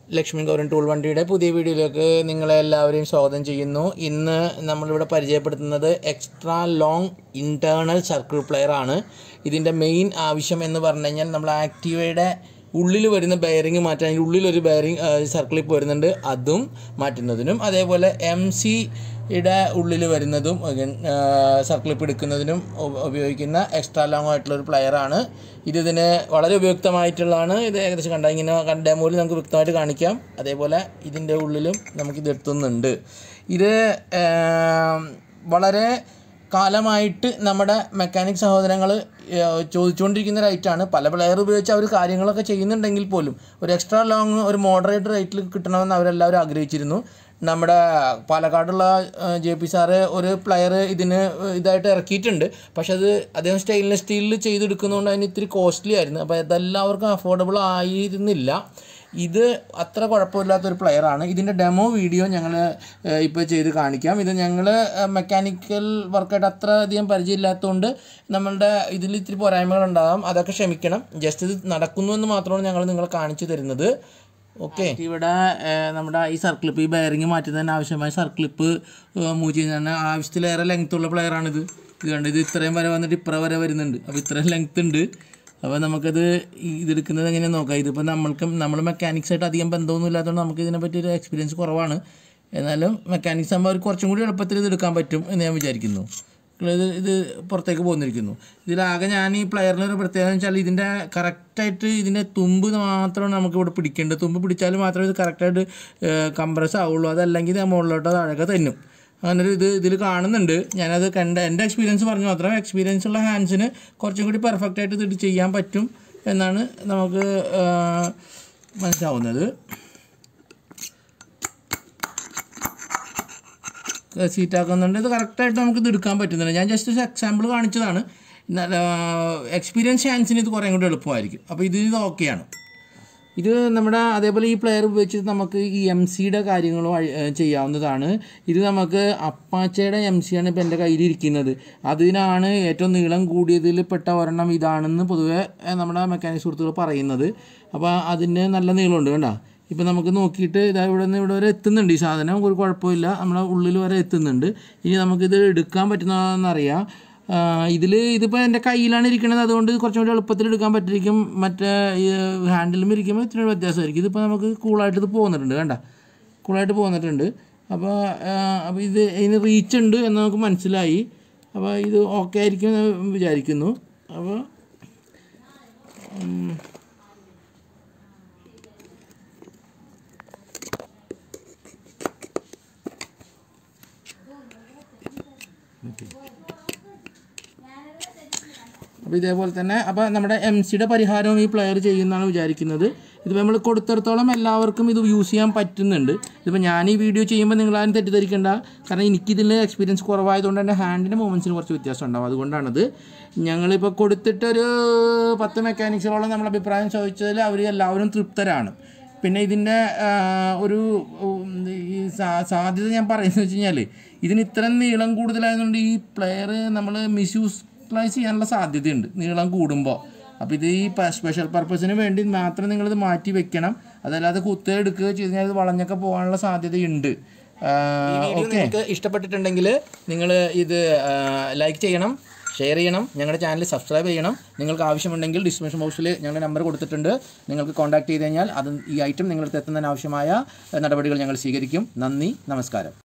Lakshmi ഗൗരൻ tool വണ്ടിയുടെ പുതിയ വീഡിയോയിലേക്ക് നിങ്ങളെ എല്ലാവരെയും സ്വാഗതം ചെയ്യുന്നു ഇന്ന് നമ്മളിവിടെ പരിചയപ്പെടുത്തുന്നത് extra long internal circle player ആണ് ഇതിൻ്റെ മെയിൻ ആവശ്യം എന്ന് പറഞ്ഞു കഴിഞ്ഞാൽ നമ്മൾ ആക്റ്റീവയുടെ ഉള്ളിൽ വരുന്ന ബെയറിങ് മാറ്റാൻ അതിൻ്റെ ഉള്ളിലൊരു ബെയറിങ് സർക്കിൾ ഇപ്പോൾ വരുന്നുണ്ട് അതും മാറ്റുന്നതിനും അതേപോലെ എം സിയുടെ ഉള്ളിൽ വരുന്നതും സർക്കിൾ ഇപ്പോൾ എടുക്കുന്നതിനും ഉപ- ഉപയോഗിക്കുന്ന എക്സ്ട്രാ ലോങ് ആയിട്ടുള്ള ഒരു പ്ലെയറാണ് ഇത് ഇതിന് വളരെ ഉപയുക്തമായിട്ടുള്ളതാണ് ഇത് ഏകദേശം കണ്ട ഇങ്ങനെ കണ്ട ഡെമോയിൽ നമുക്ക് വ്യക്തമായിട്ട് കാണിക്കാം അതേപോലെ ഇതിൻ്റെ ഉള്ളിലും നമുക്കിത് എത്തുന്നുണ്ട് ഇത് ഏം, വളരെ കാലമായിട്ട് നമ്മുടെ മെക്കാനിക് സഹോദരങ്ങൾ ചോദിച്ചുകൊണ്ടിരിക്കുന്ന റേറ്റാണ് പല പ്ലെയർ ഉപയോഗിച്ച് അവർ കാര്യങ്ങളൊക്കെ ചെയ്യുന്നുണ്ടെങ്കിൽ പോലും ഒരു എക്സ്ട്രാ ലോങ് ഒരു മോഡറേറ്റ് റേറ്റിൽ കിട്ടണമെന്ന് അവരെല്ലാവരും ആഗ്രഹിച്ചിരുന്നു നമ്മുടെ പാലക്കാടുള്ള ജെ പി സാറ് ഒരു പ്ലെയർ ഇതിന് ഇതായിട്ട് ഇറക്കിയിട്ടുണ്ട് പക്ഷെ അത് അദ്ദേഹം സ്റ്റെയിൻലെസ് സ്റ്റീലിൽ ചെയ്തെടുക്കുന്നതുകൊണ്ട് അതിന് ഇത്തിരി കോസ്റ്റ്ലി ആയിരുന്നു അപ്പോൾ അതെല്ലാവർക്കും അഫോർഡബിൾ ആയിരുന്നില്ല ഇത് അത്ര കുഴപ്പമില്ലാത്തൊരു പ്ലെയറാണ് ഇതിൻ്റെ ഡെമോ വീഡിയോ ഞങ്ങൾ ഇപ്പോൾ ചെയ്ത് കാണിക്കാം ഇത് ഞങ്ങൾ മെക്കാനിക്കൽ വർക്കായിട്ട് അത്ര അധികം പരിചയമില്ലാത്തതുകൊണ്ട് നമ്മളുടെ ഇതിൽ ഇത്തിരി പോരായ്മകളുണ്ടാകാം അതൊക്കെ ക്ഷമിക്കണം ജസ്റ്റ് ഇത് നടക്കുന്നു എന്ന് മാത്രമാണ് ഞങ്ങൾ നിങ്ങളെ കാണിച്ചു തരുന്നത് ഓക്കെ ഇവിടെ ഏഹ്, നമ്മുടെ ഈ സർക്കിളിപ്പ് ഈ ബെയറിങ് മാറ്റുന്നതിന് ആവശ്യമായ സർക്കിളിപ്പ് മൂവ് ചെയ്യുന്നതിന് ആവശ്യത്തിലേറെ ലെങ്ത് ഉള്ള പ്ലെയറാണിത് ഇത് കണ്ട് ഇത് ഇത്രയും വരെ വന്നിട്ട് ഇപ്പുറം വരെ വരുന്നുണ്ട് അപ്പോൾ ഇത്രയും ലെങ്ത് ഉണ്ട് അപ്പോൾ നമുക്കത് ഈ- ഇതെടുക്കുന്നത് എങ്ങനെ നോക്കാം ഇതിപ്പോൾ നമ്മൾക്ക് നമ്മൾ മെക്കാനിക്സ് ആയിട്ട് അധികം ബന്ധമൊന്നും ഇല്ലാത്തതുകൊണ്ട് നമുക്ക് ഇതിനെപ്പറ്റി ഒരു എക്സ്പീരിയൻസ് കുറവാണ് എന്നാലും മെക്കാനിക്സ് ആകുമ്പോൾ അവർക്ക് കുറച്ചും കൂടി എളുപ്പത്തിൽ ഇത് എടുക്കാൻ പറ്റും എന്ന് ഞാൻ വിചാരിക്കുന്നു ഇത് ഇത് പുറത്തേക്ക് പോന്നിരിക്കുന്നു ഇതിലാകെ ഞാൻ ഈ പ്ലെയറിന് ഒരു പ്രത്യേകത എന്ന് വെച്ചാൽ ഇതിൻ്റെ കറക്റ്റായിട്ട് ഇതിൻ്റെ തുമ്പ് മാത്രമാണ് നമുക്ക് ഇവിടെ പിടിക്കേണ്ടത് തുമ്പ് പിടിച്ചാൽ മാത്രമേ ഇത് കറക്റ്റായിട്ട് കംപ്രസ് ആവുള്ളൂ അതല്ലെങ്കിൽ ഇത് മുകളിലോട്ടോ താഴേക്ക് തന്നും അങ്ങനെ ഒരു ഇത് ഇതിൽ കാണുന്നുണ്ട് ഞാനത് കണ്ട എൻ്റെ എക്സ്പീരിയൻസ് പറഞ്ഞു മാത്രം എക്സ്പീരിയൻസ് ഉള്ള ഹാൻഡ്സിന് കുറച്ചും കൂടി പെർഫെക്റ്റ് ആയിട്ട് ഇത് ചെയ്യാൻ പറ്റും എന്നാണ് നമുക്ക് ആ, മനസ്സിലാവുന്നത് സീറ്റ് ആക്കുന്നുണ്ട് ഇത് കറക്റ്റായിട്ട് നമുക്ക് ഇത് എടുക്കാൻ പറ്റുന്നുണ്ട് ഞാൻ ജസ്റ്റ് ഒരു എക്സാമ്പിൾ കാണിച്ചതാണ് എക്സ്പീരിയൻസ് ഹാൻഡ്സിന് ഇത് കുറേ കൂടി എളുപ്പമായിരിക്കും അപ്പോൾ ഇത് ഇത് ഓക്കെയാണ് ഇത് നമ്മുടെ അതേപോലെ ഈ പ്ലെയർ ഉപയോഗിച്ച് നമുക്ക് ഈ എം സിയുടെ കാര്യങ്ങളും അഴി- ഏഹ് ചെയ്യാവുന്നതാണ് ഇത് നമുക്ക് അപ്പാച്ചയുടെ എം സിയാണ് ഇപ്പോൾ എൻ്റെ കയ്യിലിരിക്കുന്നത് അതിനാണ് ഏറ്റവും നീളം കൂടിയതിൽ പെട്ട ഒരെണ്ണം ഇതാണെന്ന് പൊതുവെ ഏഹ് നമ്മുടെ മെക്കാനിക് സുഹൃത്തുക്കൾ പറയുന്നത് അപ്പോൾ അതിന് നല്ല നീളമുണ്ട് കണ്ട ഇപ്പം നമുക്ക് നോക്കിയിട്ട് ഇതാ ഇവിടെ നിന്ന് ഇവിടെ വരെ എത്തുന്നുണ്ട് ഈ സാധനം ഒരു കുഴപ്പമില്ല നമ്മളെ ഉള്ളിൽ വരെ എത്തുന്നുണ്ട് ഇനി നമുക്കിത് എടുക്കാൻ പറ്റുന്നതെന്നറിയാം ഇതിൽ ഇതിപ്പോൾ എൻ്റെ കയ്യിലാണ് ഇരിക്കുന്നത് അതുകൊണ്ട് കുറച്ചും കൂടി എളുപ്പത്തിൽ എടുക്കാൻ പറ്റിയിരിക്കും മറ്റേ ഹാൻഡിലും ഇരിക്കുമ്പോൾ ഇത്തിരി വ്യത്യാസമായിരിക്കും ഇതിപ്പോൾ നമുക്ക് കൂളായിട്ട് ഇത് പോകുന്നിട്ടുണ്ട് വേണ്ട കൂളായിട്ട് പോന്നിട്ടുണ്ട് അപ്പോൾ അപ്പോൾ ഇത് ഇതിന് റീച്ച് ഉണ്ട് എന്ന് നമുക്ക് മനസ്സിലായി അപ്പോൾ ഇത് ഓക്കെ ആയിരിക്കും എന്ന് വിചാരിക്കുന്നു അപ്പോൾ ഉം, അപ്പോൾ ഇതേപോലെ തന്നെ അപ്പോൾ നമ്മുടെ എം സിയുടെ പരിഹാരവും ഈ പ്ലെയർ ചെയ്യുമെന്നാണ് വിചാരിക്കുന്നത് ഇതിപ്പോൾ നമ്മൾ കൊടുത്തിടത്തോളം എല്ലാവർക്കും ഇത് യൂസ് ചെയ്യാൻ പറ്റുന്നുണ്ട് ഇതിപ്പോൾ ഞാൻ ഈ വീഡിയോ ചെയ്യുമ്പോൾ നിങ്ങളാരും തെറ്റിദ്ധരിക്കേണ്ട കാരണം എനിക്കിതിൽ എക്സ്പീരിയൻസ് കുറവായതുകൊണ്ട് എൻ്റെ ഹാൻഡിൻ്റെ മൂവ്മെൻറ്റ്സിന് കുറച്ച് വ്യത്യാസം ഉണ്ടാവും അതുകൊണ്ടാണത് ഞങ്ങളിപ്പോൾ കൊടുത്തിട്ടൊരു പത്ത് മെക്കാനിക്സുകളോളം നമ്മൾ അഭിപ്രായം ചോദിച്ചതിൽ അവർ എല്ലാവരും തൃപ്തരാണ് പിന്നെ ഇതിൻ്റെ ആ, ഒരു ഉം, ഈ സാ- സാധ്യത ഞാൻ പറയുന്നത് വെച്ച് കഴിഞ്ഞാൽ ഇതിന് ഇത്രയും നീളം കൂടുതലായതുകൊണ്ട് ഈ പ്ലെയർ നമ്മൾ മിസ്യൂസ് യൂട്ടിലൈസ് ചെയ്യാനുള്ള സാധ്യതയുണ്ട് നീളം കൂടുമ്പോൾ അപ്പോൾ ഇത് ഈ സ്പെഷ്യൽ പർപ്പസിന് വേണ്ടി മാത്രം നിങ്ങളിത് മാറ്റി വെക്കണം അതല്ലാതെ കുത്തുക എടുക്കുക ചെയ്ത് കഴിഞ്ഞാൽ ഇത് വളഞ്ഞൊക്കെ പോകാനുള്ള സാധ്യതയുണ്ട് ഓക്കെ നിങ്ങൾക്ക് ഇഷ്ടപ്പെട്ടിട്ടുണ്ടെങ്കിൽ നിങ്ങൾ ഇത് ലൈക്ക് ചെയ്യണം ഷെയർ ചെയ്യണം ഞങ്ങളുടെ ചാനൽ സബ്സ്ക്രൈബ് ചെയ്യണം നിങ്ങൾക്ക് ആവശ്യമുണ്ടെങ്കിൽ ഡിസ്ക്രിപ്ഷൻ ബോക്സിൽ ഞങ്ങളുടെ നമ്പർ കൊടുത്തിട്ടുണ്ട് നിങ്ങൾക്ക് കോൺടാക്ട് ചെയ്ത് കഴിഞ്ഞാൽ അത് ഈ ഐറ്റം നിങ്ങളുടെ എത്തുന്നതിന് ആവശ്യമായ നടപടികൾ ഞങ്ങൾ സ്വീകരിക്കും നന്ദി നമസ്കാരം